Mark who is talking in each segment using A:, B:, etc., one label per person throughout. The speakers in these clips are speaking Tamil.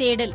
A: தேடல்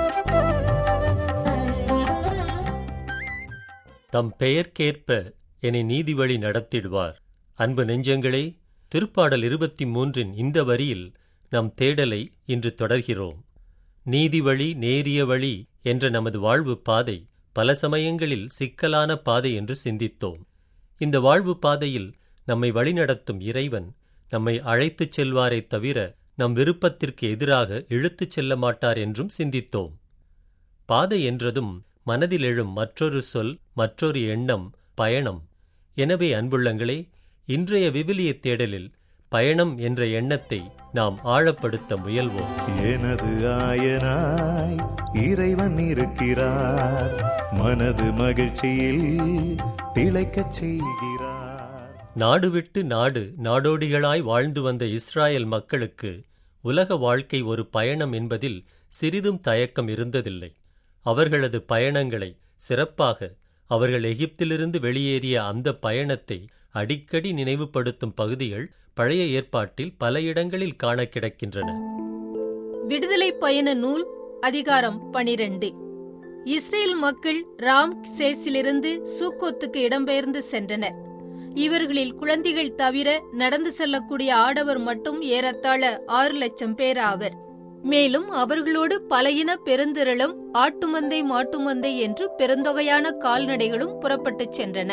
B: தம் பெயர்க்கேற்ப என்னை நீதி வழி நடத்திடுவார் அன்பு நெஞ்சங்களே திருப்பாடல் இருபத்தி மூன்றின் இந்த வரியில் நம் தேடலை இன்று தொடர்கிறோம் நீதி வழி நேரிய வழி என்ற நமது வாழ்வு பாதை பல சமயங்களில் சிக்கலான பாதை என்று சிந்தித்தோம் இந்த வாழ்வு பாதையில் நம்மை வழிநடத்தும் இறைவன் நம்மை அழைத்துச் செல்வாரைத் தவிர நம் விருப்பத்திற்கு எதிராக இழுத்துச் செல்ல மாட்டார் என்றும் சிந்தித்தோம் பாதை என்றதும் மனதில் எழும் மற்றொரு சொல் மற்றொரு எண்ணம் பயணம் எனவே அன்புள்ளங்களே இன்றைய விவிலிய தேடலில் பயணம் என்ற எண்ணத்தை நாம் ஆழப்படுத்த முயல்வோம்
C: எனது ஆயனாய் இறைவன் இருக்கிறார் மனது மகிழ்ச்சியில் திளைக்கச் செய்கிறார்
B: நாடு விட்டு நாடு நாடோடிகளாய் வாழ்ந்து வந்த இஸ்ராயல் மக்களுக்கு உலக வாழ்க்கை ஒரு பயணம் என்பதில் சிறிதும் தயக்கம் இருந்ததில்லை அவர்களது பயணங்களை சிறப்பாக அவர்கள் எகிப்திலிருந்து வெளியேறிய அந்த பயணத்தை அடிக்கடி நினைவுபடுத்தும் பகுதிகள் பழைய ஏற்பாட்டில் பல இடங்களில் காண கிடக்கின்றன
A: விடுதலை பயண நூல் அதிகாரம் பனிரெண்டு இஸ்ரேல் மக்கள் ராம் சேஸிலிருந்து சூக்கோத்துக்கு இடம்பெயர்ந்து சென்றனர் இவர்களில் குழந்தைகள் தவிர நடந்து செல்லக்கூடிய ஆடவர் மட்டும் ஏறத்தாழ ஆறு லட்சம் பேர் ஆவர் மேலும் அவர்களோடு பல இன பெருந்திரளும் ஆட்டுமந்தை மாட்டுமந்தை என்று பெருந்தொகையான கால்நடைகளும் புறப்பட்டுச் சென்றன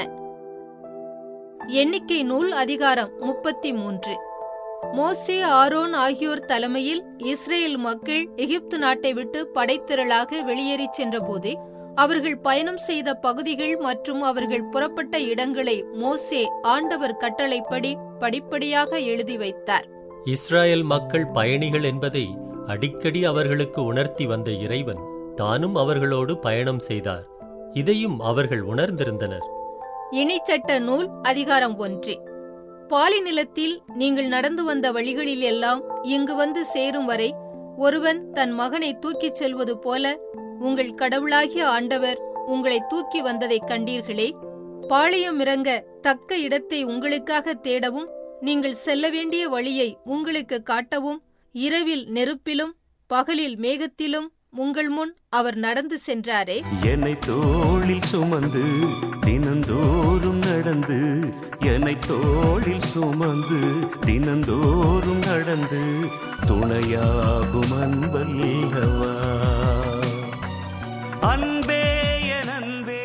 A: எண்ணிக்கை நூல் அதிகாரம் முப்பத்தி மூன்று மோசே ஆரோன் ஆகியோர் தலைமையில் இஸ்ரேல் மக்கள் எகிப்து நாட்டை விட்டு படைத்திரளாக வெளியேறிச் சென்றபோது அவர்கள் பயணம் செய்த பகுதிகள் மற்றும் அவர்கள் புறப்பட்ட இடங்களை மோசே ஆண்டவர் கட்டளைப்படி படிப்படியாக எழுதி வைத்தார்
B: இஸ்ராயல் மக்கள் பயணிகள் என்பதை அடிக்கடி அவர்களுக்கு உணர்த்தி வந்த இறைவன் தானும் அவர்களோடு பயணம் செய்தார் இதையும் அவர்கள் உணர்ந்திருந்தனர்
A: இணைச்சட்ட நூல் அதிகாரம் ஒன்று பாலி நிலத்தில் நீங்கள் நடந்து வந்த வழிகளில் எல்லாம் இங்கு வந்து சேரும் வரை ஒருவன் தன் மகனை தூக்கிச் செல்வது போல உங்கள் கடவுளாகிய ஆண்டவர் உங்களை தூக்கி வந்ததைக் கண்டீர்களே பாளையம் இறங்க தக்க இடத்தை உங்களுக்காக தேடவும் நீங்கள் செல்ல வேண்டிய வழியை உங்களுக்கு காட்டவும் இரவில் நெருப்பிலும் பகலில் மேகத்திலும் உங்கள் முன் அவர் நடந்து சென்றாரே
C: என்னை தோளில் சுமந்து தினந்தோறும் நடந்து என்னை தோளில் சுமந்து தினந்தோறும் நடந்து துணையாகும் அன்பல்லவா அன்பே என் அன்பே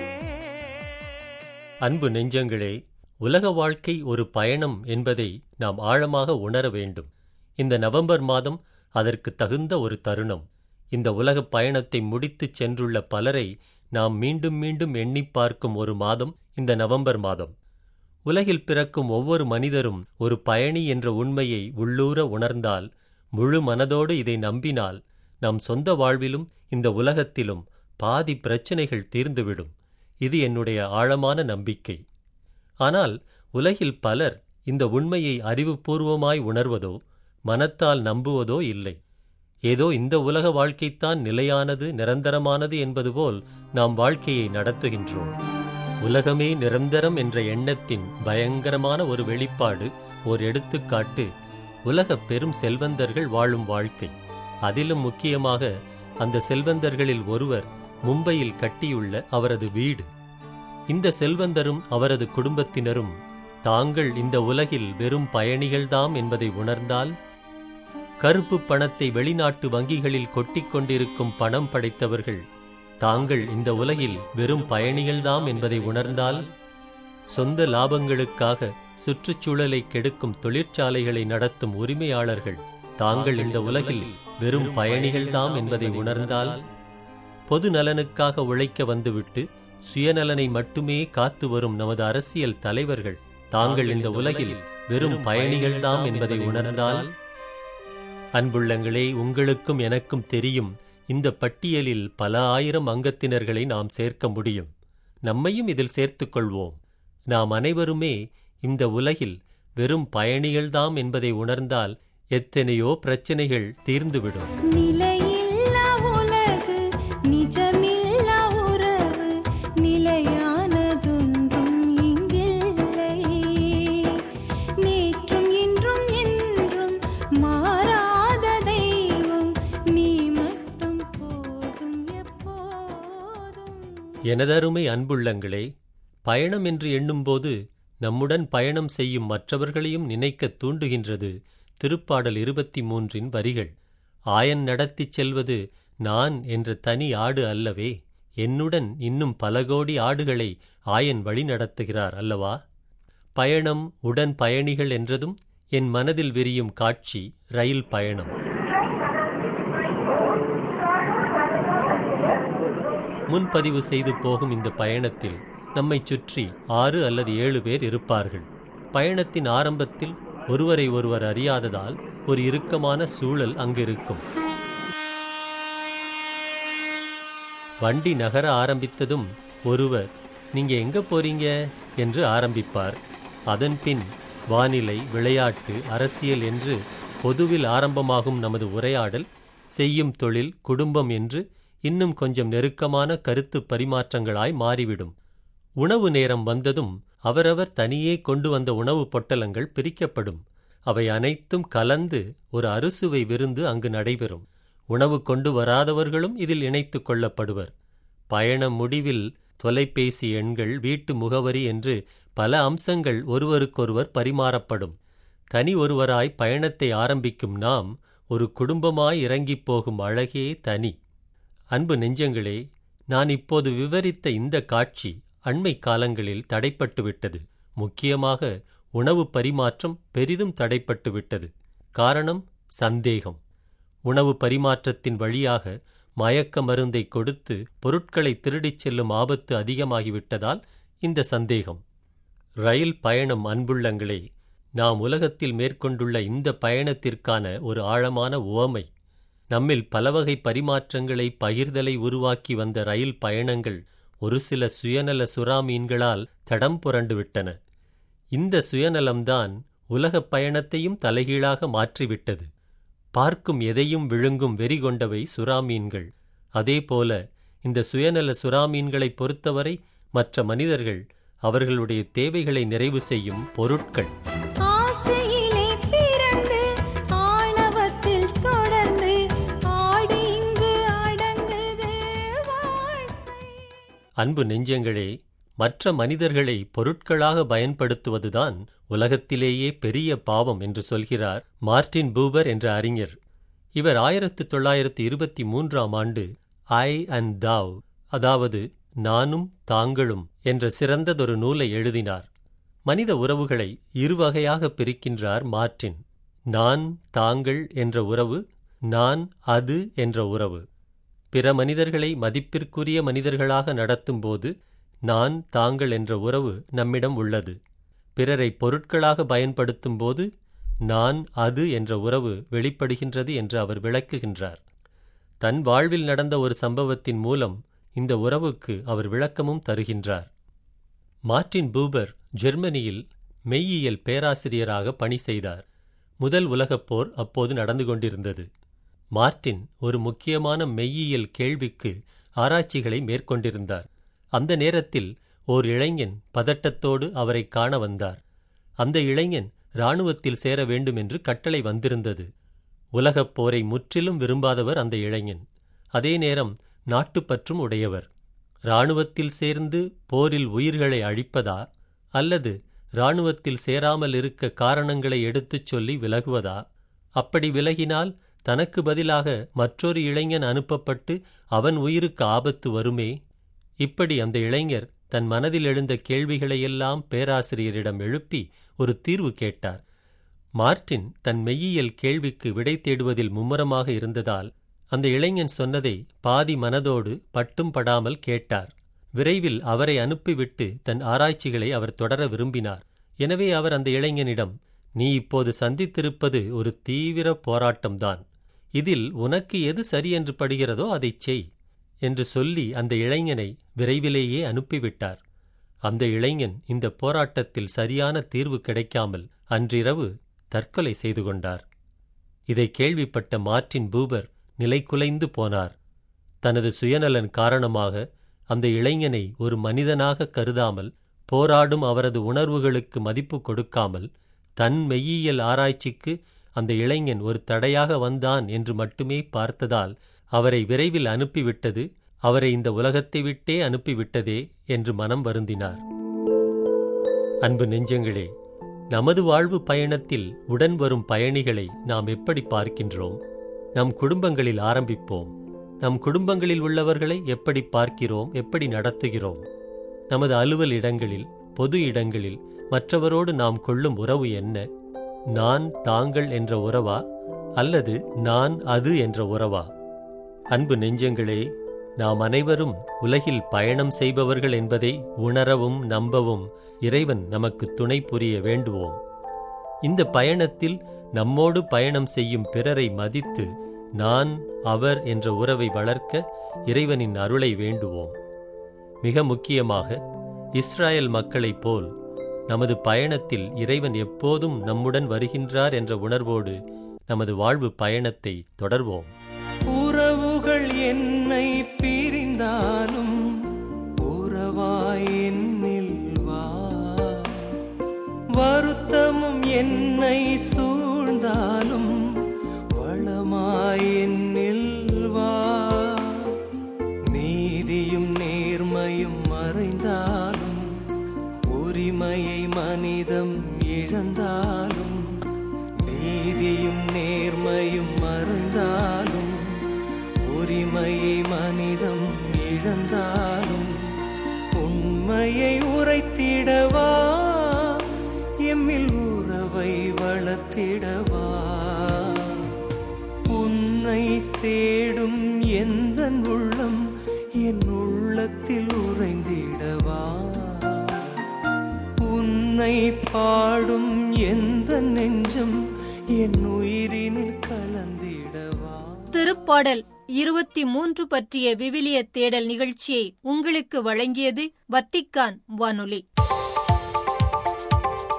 B: அன்பு நெஞ்சங்களே உலக வாழ்க்கை ஒரு பயணம் என்பதை நாம் ஆழமாக உணர வேண்டும் இந்த நவம்பர் மாதம் அதற்கு தகுந்த ஒரு தருணம் இந்த உலகப் பயணத்தை முடித்துச் சென்றுள்ள பலரை நாம் மீண்டும் மீண்டும் எண்ணிப் பார்க்கும் ஒரு மாதம் இந்த நவம்பர் மாதம் உலகில் பிறக்கும் ஒவ்வொரு மனிதரும் ஒரு பயணி என்ற உண்மையை உள்ளூர உணர்ந்தால் முழு மனதோடு இதை நம்பினால் நம் சொந்த வாழ்விலும் இந்த உலகத்திலும் பாதி பிரச்சனைகள் தீர்ந்துவிடும் இது என்னுடைய ஆழமான நம்பிக்கை ஆனால் உலகில் பலர் இந்த உண்மையை அறிவுபூர்வமாய் உணர்வதோ மனத்தால் நம்புவதோ இல்லை ஏதோ இந்த உலக வாழ்க்கைத்தான் நிலையானது நிரந்தரமானது என்பது போல் நாம் வாழ்க்கையை நடத்துகின்றோம் உலகமே நிரந்தரம் என்ற எண்ணத்தின் பயங்கரமான ஒரு வெளிப்பாடு ஓர் எடுத்துக்காட்டு உலக பெரும் செல்வந்தர்கள் வாழும் வாழ்க்கை அதிலும் முக்கியமாக அந்த செல்வந்தர்களில் ஒருவர் மும்பையில் கட்டியுள்ள அவரது வீடு இந்த செல்வந்தரும் அவரது குடும்பத்தினரும் தாங்கள் இந்த உலகில் வெறும் பயணிகள்தாம் என்பதை உணர்ந்தால் கருப்பு பணத்தை வெளிநாட்டு வங்கிகளில் கொட்டிக் கொண்டிருக்கும் பணம் படைத்தவர்கள் தாங்கள் இந்த உலகில் வெறும் பயணிகள்தாம் என்பதை உணர்ந்தால் சொந்த லாபங்களுக்காக சுற்றுச்சூழலை கெடுக்கும் தொழிற்சாலைகளை நடத்தும் உரிமையாளர்கள் தாங்கள் இந்த உலகில் வெறும் பயணிகள்தாம் என்பதை உணர்ந்தால் பொது நலனுக்காக உழைக்க வந்துவிட்டு சுயநலனை மட்டுமே காத்து வரும் நமது அரசியல் தலைவர்கள் தாங்கள் இந்த உலகில் வெறும் பயணிகள்தாம் என்பதை உணர்ந்தால் அன்புள்ளங்களே உங்களுக்கும் எனக்கும் தெரியும் இந்த பட்டியலில் பல ஆயிரம் அங்கத்தினர்களை நாம் சேர்க்க முடியும் நம்மையும் இதில் சேர்த்துக் கொள்வோம் நாம் அனைவருமே இந்த உலகில் வெறும் பயணிகள்தாம் என்பதை உணர்ந்தால் எத்தனையோ பிரச்சனைகள் தீர்ந்துவிடும்
D: நிலையில்லா உலகு நிஜமில்லா உறவு நிலையானதொன்றும் இங்கில்லை நேற்றும் இன்றும் என்றும் மாறாத தெய்வம் நீ மட்டும்
B: எனதருமை அன்புள்ளங்களே பயணம் என்று எண்ணும்போது நம்முடன் பயணம் செய்யும் மற்றவர்களையும் நினைக்கத் தூண்டுகின்றது திருப்பாடல் இருபத்தி மூன்றின் வரிகள் ஆயன் நடத்திச் செல்வது நான் என்ற தனி ஆடு அல்லவே என்னுடன் இன்னும் பல கோடி ஆடுகளை ஆயன் வழி நடத்துகிறார் அல்லவா பயணம் உடன் பயணிகள் என்றதும் என் மனதில் விரியும் காட்சி ரயில் பயணம் முன்பதிவு செய்து போகும் இந்த பயணத்தில் நம்மைச் சுற்றி ஆறு அல்லது ஏழு பேர் இருப்பார்கள் பயணத்தின் ஆரம்பத்தில் ஒருவரை ஒருவர் அறியாததால் ஒரு இறுக்கமான சூழல் அங்கிருக்கும் வண்டி நகர ஆரம்பித்ததும் ஒருவர் நீங்க எங்க போறீங்க என்று ஆரம்பிப்பார் அதன்பின் வானிலை விளையாட்டு அரசியல் என்று பொதுவில் ஆரம்பமாகும் நமது உரையாடல் செய்யும் தொழில் குடும்பம் என்று இன்னும் கொஞ்சம் நெருக்கமான கருத்து பரிமாற்றங்களாய் மாறிவிடும் உணவு நேரம் வந்ததும் அவரவர் தனியே கொண்டு வந்த உணவுப் பொட்டலங்கள் பிரிக்கப்படும் அவை அனைத்தும் கலந்து ஒரு அறுசுவை விருந்து அங்கு நடைபெறும் உணவு கொண்டு வராதவர்களும் இதில் இணைத்துக் கொள்ளப்படுவர் பயண முடிவில் தொலைபேசி எண்கள் வீட்டு முகவரி என்று பல அம்சங்கள் ஒருவருக்கொருவர் பரிமாறப்படும் தனி ஒருவராய் பயணத்தை ஆரம்பிக்கும் நாம் ஒரு குடும்பமாய் இறங்கிப் போகும் அழகே தனி அன்பு நெஞ்சங்களே நான் இப்போது விவரித்த இந்த காட்சி அண்மை காலங்களில் தடைப்பட்டு விட்டது முக்கியமாக உணவு பரிமாற்றம் பெரிதும் தடைப்பட்டு விட்டது காரணம் சந்தேகம் உணவு பரிமாற்றத்தின் வழியாக மயக்க மருந்தை கொடுத்து பொருட்களை திருடிச் செல்லும் ஆபத்து அதிகமாகிவிட்டதால் இந்த சந்தேகம் ரயில் பயணம் அன்புள்ளங்களே நாம் உலகத்தில் மேற்கொண்டுள்ள இந்த பயணத்திற்கான ஒரு ஆழமான உவமை நம்மில் பலவகை பரிமாற்றங்களை பகிர்தலை உருவாக்கி வந்த ரயில் பயணங்கள் ஒரு சில சுயநல சுறாமீன்களால் தடம் புரண்டு விட்டன இந்த சுயநலம்தான் உலகப் பயணத்தையும் தலைகீழாக மாற்றிவிட்டது பார்க்கும் எதையும் விழுங்கும் வெறி கொண்டவை சுறாமீன்கள் அதேபோல இந்த சுயநல சுறாமீன்களைப் பொறுத்தவரை மற்ற மனிதர்கள் அவர்களுடைய தேவைகளை நிறைவு செய்யும் பொருட்கள்
D: ஆசையிலே பிறந்து ஆணவத்தில் தொடர்ந்து ஆடி இங்கு அடங்குது வாழ்க்கை
B: அன்பு நெஞ்சங்களே மற்ற மனிதர்களை பொருட்களாக பயன்படுத்துவதுதான் உலகத்திலேயே பெரிய பாவம் என்று சொல்கிறார் மார்ட்டின் பூபர் என்ற அறிஞர் இவர் ஆயிரத்து தொள்ளாயிரத்து இருபத்தி மூன்றாம் ஆண்டு ஐ அண்ட் தாவ் அதாவது நானும் தாங்களும் என்ற சிறந்ததொரு நூலை எழுதினார் மனித உறவுகளை இருவகையாக பிரிக்கின்றார் மார்ட்டின் நான் தாங்கள் என்ற உறவு நான் அது என்ற உறவு பிற மனிதர்களை மதிப்பிற்குரிய மனிதர்களாக நடத்தும்போது நான் தாங்கள் என்ற உறவு நம்மிடம் உள்ளது பிறரை பொருட்களாக பயன்படுத்தும்போது நான் அது என்ற உறவு வெளிப்படுகின்றது என்று அவர் விளக்குகின்றார் தன் வாழ்வில் நடந்த ஒரு சம்பவத்தின் மூலம் இந்த உறவுக்கு அவர் விளக்கமும் தருகின்றார் மார்ட்டின் பூபர் ஜெர்மனியில் மெய்யியல் பேராசிரியராக பணி செய்தார் முதல் உலகப் போர் அப்போது நடந்து கொண்டிருந்தது மார்ட்டின் ஒரு முக்கியமான மெய்யியல் கேள்விக்கு ஆராய்ச்சிகளை மேற்கொண்டிருந்தார் அந்த நேரத்தில் ஓர் இளைஞன் பதட்டத்தோடு அவரை காண வந்தார் அந்த இளைஞன் இராணுவத்தில் சேர வேண்டும் என்று கட்டளை வந்திருந்தது உலகப் போரை முற்றிலும் விரும்பாதவர் அந்த இளைஞன் அதே நேரம் நாட்டுப்பற்றும் உடையவர் இராணுவத்தில் சேர்ந்து போரில் உயிர்களை அழிப்பதா அல்லது இராணுவத்தில் சேராமல் இருக்க காரணங்களை எடுத்துச் சொல்லி விலகுவதா அப்படி விலகினால் தனக்கு பதிலாக மற்றொரு இளைஞன் அனுப்பப்பட்டு அவன் உயிருக்கு ஆபத்து வருமே இப்படி அந்த இளைஞர் தன் மனதில் எழுந்த கேள்விகளையெல்லாம் பேராசிரியரிடம் எழுப்பி ஒரு தீர்வு கேட்டார் மார்ட்டின் தன் மெய்யியல் கேள்விக்கு விடை தேடுவதில் மும்முரமாக இருந்ததால் அந்த இளைஞன் சொன்னதை பாதி மனதோடு பட்டும் படாமல் கேட்டார் விரைவில் அவரை அனுப்பிவிட்டு தன் ஆராய்ச்சிகளை அவர் தொடர விரும்பினார் எனவே அவர் அந்த இளைஞனிடம் நீ இப்போது சந்தித்திருப்பது ஒரு தீவிர போராட்டம்தான் இதில் உனக்கு எது சரியென்று படுகிறதோ அதைச் செய் என்று சொல்லி அந்த இளைஞனை விரைவிலேயே அனுப்பிவிட்டார் அந்த இளைஞன் இந்த போராட்டத்தில் சரியான தீர்வு கிடைக்காமல் அன்றிரவு தற்கொலை செய்து கொண்டார் இதை கேள்விப்பட்ட மார்ட்டின் பூபர் நிலைகுலைந்து போனார் தனது சுயநலன் காரணமாக அந்த இளைஞனை ஒரு மனிதனாக கருதாமல் போராடும் அவரது உணர்வுகளுக்கு மதிப்பு கொடுக்காமல் தன் மெய்யியல் ஆராய்ச்சிக்கு அந்த இளைஞன் ஒரு தடையாக வந்தான் என்று மட்டுமே பார்த்ததால் அவரை விரைவில் அனுப்பிவிட்டது அவரை இந்த உலகத்தை விட்டே அனுப்பிவிட்டதே என்று மனம் வருந்தினார் அன்பு நெஞ்சங்களே நமது வாழ்வு பயணத்தில் உடன் வரும் பயணிகளை நாம் எப்படி பார்க்கின்றோம் நம் குடும்பங்களில் ஆரம்பிப்போம் நம் குடும்பங்களில் உள்ளவர்களை எப்படி பார்க்கிறோம் எப்படி நடத்துகிறோம் நமது அலுவல் இடங்களில் பொது இடங்களில் மற்றவரோடு நாம் கொள்ளும் உறவு என்ன நான் தாங்கள் என்ற உறவா அல்லது நான் அது என்ற உறவா அன்பு நெஞ்சங்களே நாம் அனைவரும் உலகில் பயணம் செய்பவர்கள் என்பதை உணரவும் நம்பவும் இறைவன் நமக்கு துணை புரிய வேண்டுவோம் இந்த பயணத்தில் நம்மோடு பயணம் செய்யும் பிறரை மதித்து நான் அவர் என்ற உறவை வளர்க்க இறைவனின் அருளை வேண்டுவோம் மிக முக்கியமாக இஸ்ராயல் மக்களைப் போல் நமது பயணத்தில் இறைவன் எப்போதும் நம்முடன் வருகின்றார் என்ற உணர்வோடு நமது வாழ்வு பயணத்தை தொடர்வோம்
C: உறவுகள் என்னை பிரிந்தாலும் உறவாய் என்னில் வா வருத்தமும் என்னை சூழ்ந்தாலும் வளமாய் என்னில் வா நீதியும் நேர்மையும் மறைந்தாலும் உரிமையை மனிதம் இழந்தாலும் நீதியும் நேர்மையும் மறைந்தாலும் உரிமையை மனிதம் இழந்தாலும் உண்மையை உரைத்திடவா எம்மில் உறவை வளர்த்திடவா உன்னை தேடும் எந்த உள்ளம் என் உள்ளத்தில் உறைந்திடவா உன்னை பாடும் எந்த நெஞ்சம் என் உயிரினில் கலந்திடவா
A: திருப்பாடல் இருபத்தி மூன்று பற்றிய விவிலிய தேடல் நிகழ்ச்சியை உங்களுக்கு வழங்கியது வத்திக்கான் வானொலி